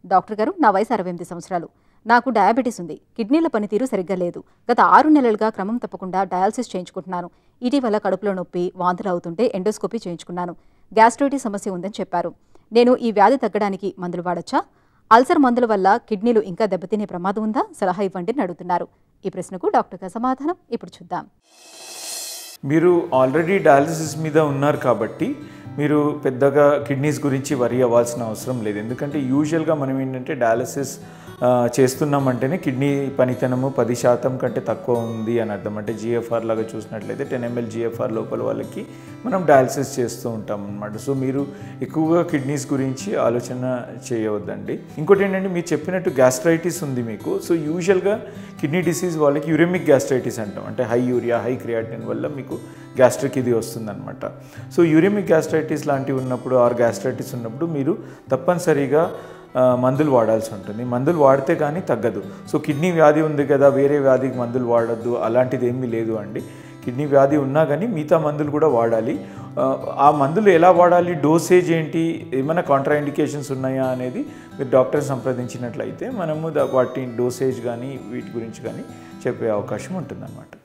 doctor గారు నా వయసు అరవై ఎనిమిది సంవత్సరాలు నాకు డయాబెటీస్ ఉంది కిడ్నీల పనితీరు సరిగ్గా లేదు గత ఆరు నెలలుగా క్రమం తప్పకుండా డయాలసిస్ చేయించుకుంటున్నాను ఇటీవల కడుపులో నొప్పి వాంతులు అవుతుంటే ఎండోస్కోపీ చేయించుకున్నాను గ్యాస్ట్రైటిస్ సమస్య ఉందని చెప్పారు నేను ఈ వ్యాధి తగ్గడానికి మందులు వాడొచ్చా అల్సర్ మందుల వల్ల కిడ్నీలు ఇంకా దెబ్బతినే ప్రమాదం ఉందా సలహా ఇవ్వండి అని అడుగుతున్నారు ఈ ప్రశ్నకు డాక్టర్ గారి సమాధానం ఇప్పుడు చూద్దాం మీరు ఆల్రెడీ డయాలసిస్ మీద ఉన్నారు కాబట్టి మీరు పెద్దగా కిడ్నీస్ గురించి వరి అవ్వాల్సిన అవసరం లేదు ఎందుకంటే యూజువల్గా మనం ఏంటంటే డయాలసిస్ ఆ, చేస్తున్నామంటేనే కిడ్నీ పనితనము పది శాతం కంటే తక్కువ ఉంది అని అర్థం అంటే జిఎఫ్ఆర్ లాగా చూసినట్లయితే టెన్ ఎంఎల్ జిఎఫ్ఆర్ లోపల వాళ్ళకి మనం డయాలసిస్ చేస్తూ ఉంటాం అనమాట సో మీరు ఎక్కువగా కిడ్నీస్ గురించి ఆలోచన చేయవద్దండి ఇంకోటి ఏంటంటే మీరు చెప్పినట్టు గ్యాస్ట్రైటిస్ ఉంది మీకు సో యూజువల్గా కిడ్నీ డిసీజ్ వాళ్ళకి యూరెమిక్ గ్యాస్ట్రైటిస్ అంటాం అంటే హై యూరియా హై క్రియాటిన్ వల్ల మీకు గ్యాస్ట్రిక్ ఇది వస్తుందన్నమాట సో యూరిమిక్ గ్యాస్ట్రైటిస్ లాంటివి ఉన్నప్పుడు ఆర్ గ్యాస్ట్రైటిస్ ఉన్నప్పుడు మీరు తప్పనిసరిగా ఆ, మందులు వాడాల్సి ఉంటుంది మందులు వాడితే కానీ తగ్గదు సో కిడ్నీ వ్యాధి ఉంది కదా వేరే వ్యాధికి మందులు వాడొద్దు అలాంటిది ఏమీ లేదు అండి కిడ్నీ వ్యాధి ఉన్నా కానీ మిగతా మందులు కూడా వాడాలి ఆ, ఆ మందులు ఎలా వాడాలి డోసేజ్ ఏంటి ఏమైనా కాంట్రాఇండికేషన్స్ ఉన్నాయా అనేది మీరు డాక్టర్ సంప్రదించినట్లయితే మనము దా- వాటి డోసేజ్ కానీ వీటి గురించి కానీ చెప్పే అవకాశం ఉంటుందన్నమాట